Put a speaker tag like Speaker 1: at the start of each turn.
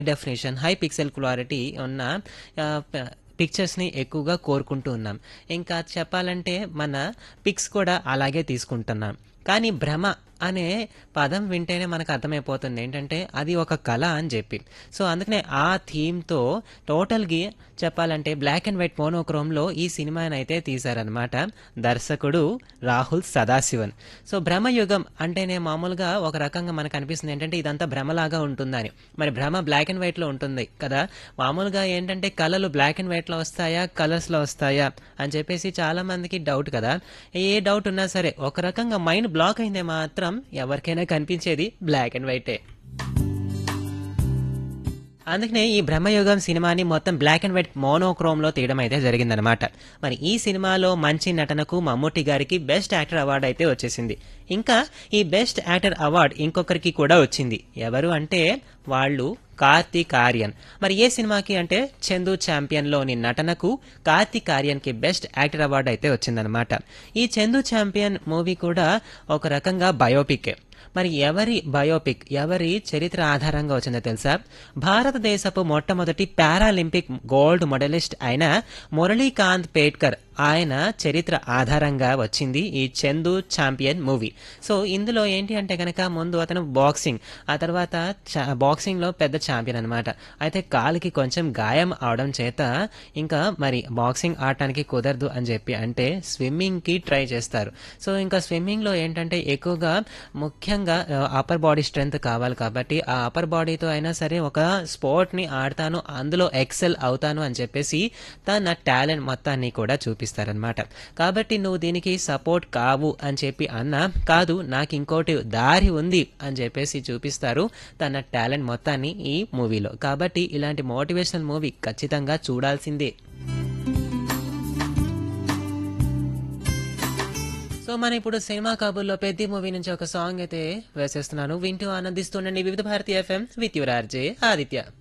Speaker 1: definition high pixel clarity ఉన్న ఆ, ప- పిక్చర్స్ని ఎక్కువగా కోరుకుంటూ ఉన్నాం ఇంకా చెప్పాలంటే మన పిక్స్ కూడా అలాగే తీసుకుంటున్నాం కానీ భ్రమ అనే పదం వింటేనే మనకు అర్థమైపోతుంది ఏంటంటే అది ఒక కళ అని చెప్పి సో అందుకనే ఆ థీమ్తో టోటల్గా చెప్పాలంటే బ్లాక్ అండ్ వైట్ మోనోక్రోమ్లో ఈ సినిమాని అయితే తీశారనమాట దర్శకుడు రాహుల్ సదాశివన్ సో భ్రమయుగం అంటేనే మామూలుగా ఒక రకంగా మనకు అనిపిస్తుంది ఏంటంటే ఇదంతా భ్రమలాగా ఉంటుందని మరి భ్రమ బ్లాక్ అండ్ వైట్లో ఉంటుంది కదా మామూలుగా ఏంటంటే కళలు బ్లాక్ అండ్ వైట్లో వస్తాయా కలర్స్లో వస్తాయా అని చెప్పేసి చాలా మందికి డౌట్ కదా ఏ డౌట్ ఉన్నా సరే ఒక రకంగా మైండ్ బ్లాక్ అయిందే మాత్రం ఎవరికైనా కనిపించేది బ్లాక్ అండ్ వైటే అందుకనే ఈ బ్రహ్మయుగం సినిమాని మొత్తం బ్లాక్ అండ్ వైట్ మోనోక్రోమ్ లో తీయడం అయితే జరిగిందనమాట మరి ఈ సినిమాలో మంచి నటనకు మమ్ముట్టి గారికి బెస్ట్ యాక్టర్ అవార్డు అయితే వచ్చేసింది ఇంకా ఈ బెస్ట్ యాక్టర్ అవార్డు ఇంకొకరికి కూడా వచ్చింది ఎవరు అంటే వాళ్ళు కార్తీక్ ఆర్యన్ మరి ఏ సినిమాకి అంటే చందు ఛాంపియన్ లోని నటనకు కార్తీక్ ఆర్యన్ కి బెస్ట్ యాక్టర్ అవార్డు అయితే వచ్చిందనమాట ఈ చందు ఛాంపియన్ మూవీ కూడా ఒక రకంగా బయోపిక్ మరి ఎవరి బయోపిక్ ఎవరి చరిత్ర ఆధారంగా వచ్చిందో తెలుసా భారతదేశపు మొట్టమొదటి పారాలింపిక్ గోల్డ్ మెడలిస్ట్ అయిన మురళీకాంత్ పేట్కర్ ఆయన చరిత్ర ఆధారంగా వచ్చింది ఈ చందు ఛాంపియన్ మూవీ సో ఇందులో ఏంటి అంటే కనుక ముందు అతను బాక్సింగ్ ఆ తర్వాత చా- బాక్సింగ్ లో పెద్ద ఛాంపియన్ అనమాట అయితే కాలికి కొంచెం గాయం అవడం చేత ఇంకా మరి బాక్సింగ్ ఆడటానికి కుదరదు అని చెప్పి అంటే స్విమ్మింగ్ కి ట్రై చేస్తారు సో ఇంకా స్విమ్మింగ్ లో ఏంటంటే ఎక్కువగా ముఖ్యంగా అప్పర్ బాడీ స్ట్రెంగ్త్ కావాలి కాబట్టి ఆ అప్పర్ బాడీతో అయినా సరే ఒక స్పోర్ట్ ని ఆడతాను అందులో ఎక్సెల్ అవుతాను అని చెప్పేసి తన టాలెంట్ మొత్తాన్ని కూడా చూపిస్తారనమాట కాబట్టి నువ్వు దీనికి సపోర్ట్ కావు అని చెప్పి అన్నా కాదు నాకు ఇంకోటి దారి ఉంది అని చెప్పేసి చూపిస్తారు తన టాలెంట్ మొత్తాన్ని ఈ మూవీలో కాబట్టి ఇలాంటి మోటివేషనల్ మూవీ ఖచ్చితంగా చూడాల్సిందే సో మన ఇప్పుడు సినిమా కాబుల్లో పెద్ద మూవీ నుంచి ఒక సాంగ్ అయితే వేసేస్తున్నాను వింటూ ఆనందిస్తుండండి Vividh Bharatiya FM with your RJ Aditya